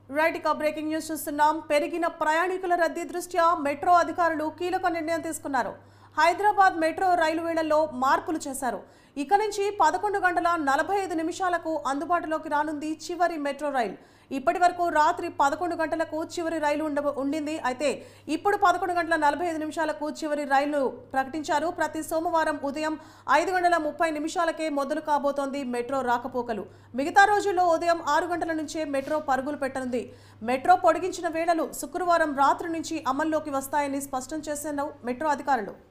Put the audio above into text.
right ఇక breaking news చూస్తున్నాం పెరిగిన ప్రయాణికుల రద్దీ దృష్ట్యా మెట్రో అధికారులు కీలక నిర్ణయం తీసుకున్నారు హైదరాబాద్ మెట్రో రైలు వేళల్లో మార్పులు చేశారు ఇక నుంచి పదకొండు గంటల నలభై ఐదు నిమిషాలకు అందుబాటులోకి రానుంది చివరి మెట్రో రైలు ఇప్పటి వరకు రాత్రి పదకొండు గంటలకు చివరి రైలు ఉండ ఉండింది అయితే ఇప్పుడు పదకొండు గంటల నలభై ఐదు నిమిషాలకు చివరి రైలు ప్రకటించారు ప్రతి సోమవారం ఉదయం ఐదు గంటల ముప్పై నిమిషాలకే మొదలు కాబోతోంది మెట్రో రాకపోకలు మిగతా రోజుల్లో ఉదయం ఆరు గంటల నుంచే మెట్రో పరుగులు పెట్టనుంది మెట్రో పొడిగించిన వేళలు శుక్రవారం రాత్రి నుంచి అమల్లోకి వస్తాయని స్పష్టం చేశారు మెట్రో అధికారులు